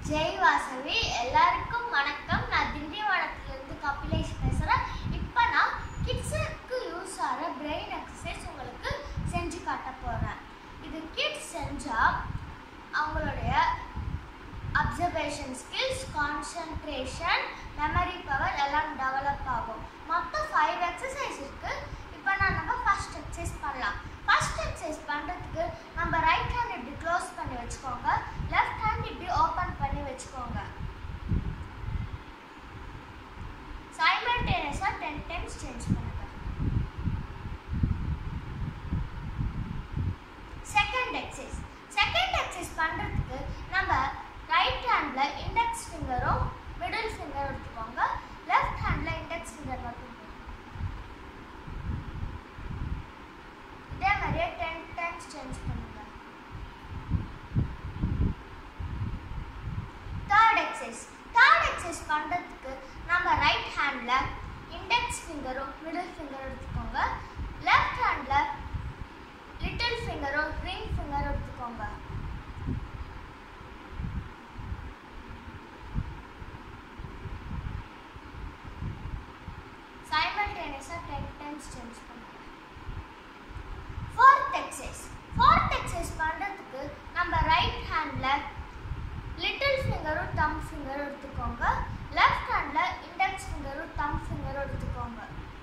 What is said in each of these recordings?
ஜெய் வாசவி எல்லாருக்கும் வணக்கம் நான் திண்டிவனத்திலிருந்து கபிலேஷ் பேசுகிறேன் இப்போ நான் கிட்ஸுக்கு யூஸ் ஆகிற பிரெயின் எக்ஸசைஸ் உங்களுக்கு செஞ்சு காட்ட போகிறேன் இது கிட்ஸ் செஞ்சால் அவங்களுடைய observation skills concentration memory power எல்லாம் டெவலப் ஆகும் மொத்தம் ஃபைவ் எக்ஸசைஸ் இருக்கு இப்போ நான் நம்ம ஃபர்ஸ்ட் எக்ஸசைஸ் பண்ணலாம் ஃபர்ஸ்ட் எக்ஸசைஸ் பண்ணுறதுக்கு நம்ம ரைட் ஹேண்ட் இப்படி க்ளோஸ் பண்ணி வச்சுக்கோங்க லெஃப்ட் ஹேண்ட் இப்படி ஓப்பன் பண்ணி வச்சுக்கோங்க சைமல்டேனியஸாக டென் டைம்ஸ் சேஞ்ச் பண்ணுங்க செகண்ட் எக்ஸசைஸ் செகண்ட் எக்ஸசைஸ் பண்ணுறதுக்கு நம்ம ரைட் ஹேண்டில் இண்டெக்ஸ் ஃபிங்கரும் மிடில் ஃபிங்கர் எடுத்துக்கோங்க லெஃப்ட் ஹேண்டில் இண்டெக்ஸ் ஃபிங்கர் மட்டும் போடுங்க. இதே மாதிரியே டென் டைம்ஸ் சேஞ்ச் பண்ணுங்க தேர்ட் எக்ஸசைஸ் தேர்ட் எக்ஸசைஸ் பண்ணுறதுக்கு நம்ம ரைட் ஹேண்டில் இண்டெக்ஸ் ஃபிங்கரும் மிடில் ஃபிங்கரும் எடுத்துக்கோங்க லெஃப்ட் ஹேண்டில் லிட்டில் ஃபிங்கரும் ரிங் ஃபிங்கரும் எடுத்துக்கோங்க சைமல்டேனியஸாக டென் டைம்ஸ் சேஞ்ச் பண்ணுங்க ஃபோர்த் எக்ஸசைஸ் ஃபோர்த் எக்ஸசைஸ் பண்ணுறதுக்கு நம்ம ரைட் ஹேண்டில் லிட்டில் ஃபிங்கரும் தம் ஃபிங்கரும் எடுத்துக்கோங்க லெஃப்ட் ஹேண்டில் இண்டெக்ஸ் ஃபிங்கரும் தம் ஃபிங்கரும் எடுத்துக்கோங்க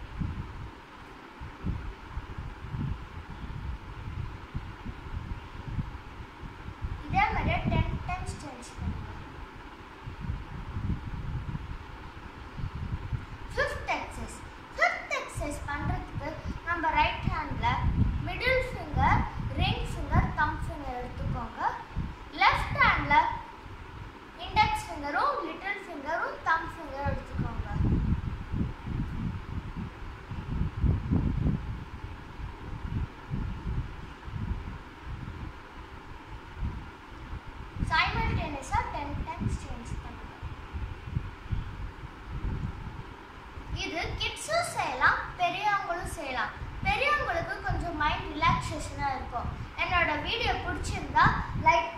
இதே மாதிரியே டென் டைம்ஸ் சேஞ்ச் பண்ணுங்க ஃபிஃப்த் எக்ஸசைஸ் ஃபிஃப்த் எக்ஸசைஸ் பண்ணுறதுக்கு நம்ம ரைட் ஹேண்டில் middle finger ring finger thumb finger எடுத்துக்கோங்க லெஃப்ட் ஹேண்டில் இண்டெக்ஸ் ஃபிங்கரும் லிட்டில் ஃபிங்கரும் தம் ஃபிங்கரும் எடுத்துக்கோங்க சைமல்டேனியஸாக டென் டைம்ஸ் சேஞ்ச் பண்ணுங்க இது கிட்ஸும் செய்யலாம் பெரியவங்களும் செய்யலாம் பெரியவங்களுக்கு கொஞ்சம் மைண்ட் ரிலாக்ஸேஷனாக இருக்கும் என்னோட வீடியோ பிடிச்சிருந்தா லைக்